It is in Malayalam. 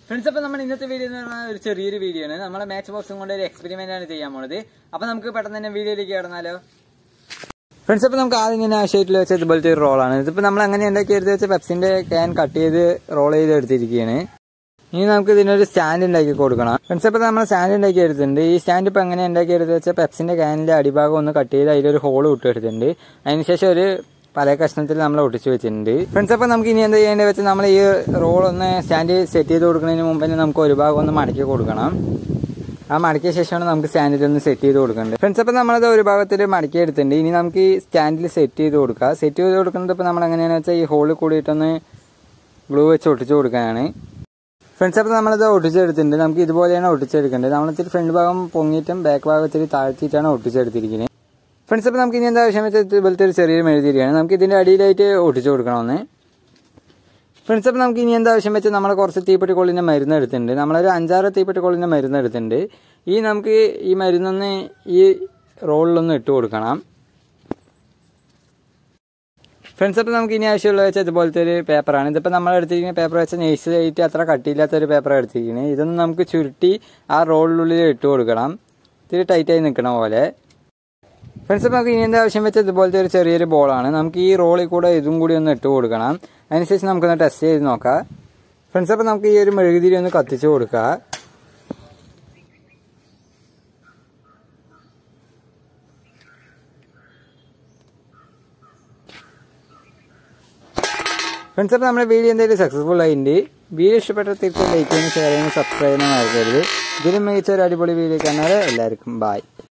ഫ്രണ്ട്സ് അപ്പൊ നമ്മൾ ഇന്നത്തെ വീഡിയോ എന്ന് പറഞ്ഞാൽ ഒരു ചെറിയൊരു വീഡിയോ ആണ് നമ്മളെ മാച്ച് ബോക്സും കൊണ്ട് ഒരു എക്സ്പെരിമെന്റ് ആണ് ചെയ്യാൻ പോണത് അപ്പൊ നമുക്ക് പെട്ടെന്ന് തന്നെ വീഡിയോയിലേക്ക് കടന്നാലോ ഫ്രണ്ട്സ് അപ്പൊ നമുക്ക് ആദ്യം തന്നെ ആവശ്യമായിട്ടുള്ള വെച്ച ഇതുപോലത്തെ ഒരു റോളാണ് ഇതിപ്പോ നമ്മൾ അങ്ങനെ ഉണ്ടാക്കി എടുത്ത് വെച്ച പെപ്സിന്റെ ക്യാൻ കട്ട് ചെയ്ത് റോൾ ചെയ്ത് എടുത്തിരിക്കുകയാണ് ഇനി നമുക്ക് ഇതിനൊരു സ്റ്റാൻഡ് ഉണ്ടാക്കി കൊടുക്കണം ഫ്രണ്ട്സ് അപ്പൊ നമ്മൾ സ്റ്റാൻഡ് ഉണ്ടാക്കി എടുത്തിട്ടുണ്ട് ഈ സ്റ്റാൻഡ് ഇപ്പൊ എങ്ങനെ ഉണ്ടാക്കി എടുത്ത് വെച്ചാൽ പെപ്സിന്റെ ക്യാനിന്റെ അടിഭാഗം ഒന്ന് കട്ട് ചെയ്ത് അതിലൊരു ഹോൾ വിട്ടെടുത്തിട്ടുണ്ട് അതിനുശേഷം ഒരു പല കഷ്ണത്തിൽ നമ്മൾ ഒട്ടിച്ചു വെച്ചിട്ടുണ്ട് ഫ്രണ്ട്സ് അപ്പൊ നമുക്ക് ഇനി എന്താ ചെയ്യേണ്ടത് വെച്ചാൽ നമ്മൾ ഈ റോൾ ഒന്ന് സ്റ്റാൻഡ് സെറ്റ് ചെയ്ത് കൊടുക്കുന്നതിന് മുമ്പ് തന്നെ നമുക്ക് ഒരു ഭാഗം ഒന്ന് മടക്കി കൊടുക്കണം ആ മടക്കിയ ശേഷമാണ് നമുക്ക് സ്റ്റാൻഡിൽ ഒന്ന് സെറ്റ് ചെയ്ത് കൊടുക്കേണ്ടത് ഫ്രണ്ട്സ് അപ്പം നമ്മളത് ഒരു ഭാഗത്തിൽ മടക്കി എടുത്തിട്ടുണ്ട് ഇനി നമുക്ക് ഈ സ്റ്റാൻഡിൽ സെറ്റ് ചെയ്ത് കൊടുക്കുക സെറ്റ് ചെയ്ത് കൊടുക്കുന്നത് ഇപ്പോൾ നമ്മൾ എങ്ങനെയാണെന്ന് വെച്ചാൽ ഈ ഹോളിൽ കൂടിയിട്ടൊന്ന് ഗ്ലൂ വെച്ച് ഒട്ടിച്ച് കൊടുക്കാനാണ് ഫ്രണ്ട്സ് അപ്പോൾ നമ്മളത് ഒട്ടിച്ചെടുത്തിട്ടുണ്ട് നമുക്ക് ഇതുപോലെയാണ് ഒട്ടിച്ചെടുക്കേണ്ടത് നമ്മളിത്തിരി ഫ്രണ്ട് ഭാഗം പൊങ്ങിയിട്ടും ബാക്ക് ഭാഗം ഇത്തിരി താഴ്ത്തിയിട്ടാണ് ഒട്ടിച്ചെടുത്തിരിക്കുന്നത് ഫ്രണ്ട്സ് അപ്പോൾ നമുക്ക് ഇനി എന്താ ആവശ്യം വെച്ചാൽ ഇതുപോലത്തെ ഒരു ചെറിയൊരു മെഴുതിരിയാണ് നമുക്ക് ഇതിൻ്റെ അടിയിലായിട്ട് ഒട്ടിച്ച് കൊടുക്കണമെന്ന് ഫ്രണ്ട്സ് അപ്പോൾ നമുക്ക് ഇനി എന്താ ആവശ്യം വെച്ചാൽ നമ്മൾ കുറച്ച് തീപ്പെട്ടി കൊള്ളിൻ്റെ മരുന്ന് എടുത്തിട്ടുണ്ട് നമ്മളൊരു അഞ്ചാറ് തീപ്പെട്ടി കൊള്ളിൻ്റെ മരുന്ന് എടുത്തിട്ടുണ്ട് ഈ നമുക്ക് ഈ മരുന്നൊന്ന് ഈ റോളിലൊന്ന് ഇട്ട് കൊടുക്കണം ഫ്രണ്ട്സ് അപ്പോൾ നമുക്ക് ഇനി ആവശ്യമുള്ള വെച്ചാൽ ഇതുപോലത്തെ ഒരു പേപ്പറാണ് ഇതിപ്പോൾ നമ്മൾ എടുത്തിരിക്കുന്ന പേപ്പർ വെച്ചാൽ നെയ്സ് ആയിട്ട് അത്ര കട്ടിയില്ലാത്ത ഒരു പേപ്പർ എടുത്തിരിക്കുന്നത് ഇതൊന്ന് നമുക്ക് ചുരുട്ടി ആ റോളിനുള്ളിൽ ഇട്ട് കൊടുക്കണം ഇത്തിരി ടൈറ്റായി നിൽക്കണ പോലെ ഫ്രണ്ട്സ് അപ്പോൾ നമുക്ക് ഇനി എന്താ ആവശ്യം വെച്ചാൽ ഇതുപോലത്തെ ഒരു ചെറിയൊരു ബോളാണ് നമുക്ക് ഈ റോളിൽ കൂടെ ഇതും കൂടി ഒന്ന് ഇട്ട് കൊടുക്കണം അതിനുശേഷം നമുക്കൊന്ന് ടെസ്റ്റ് ചെയ്ത് നോക്കാം ഫ്രണ്ട്സ് അപ്പോൾ നമുക്ക് ഈ ഒരു മെഴുകുതിരി ഒന്ന് കത്തിച്ച് കൊടുക്കുക ഫ്രണ്ട്സ് അപ്പോൾ നമ്മുടെ വീഡിയോ എന്തായാലും സക്സസ്ഫുൾ ആയിട്ടുണ്ട് വീഡിയോ ഇഷ്ടപ്പെട്ട തീർച്ചയായും ലൈക്ക് ചെയ്യാനും ഷെയർ ചെയ്യാനും സബ്സ്ക്രൈബ് ചെയ്യാനും മറക്കരുത് ഇതിലും മികച്ച ഒരു അടിപൊളി വീഡിയോ കാണാതെ എല്ലാവർക്കും ബായ്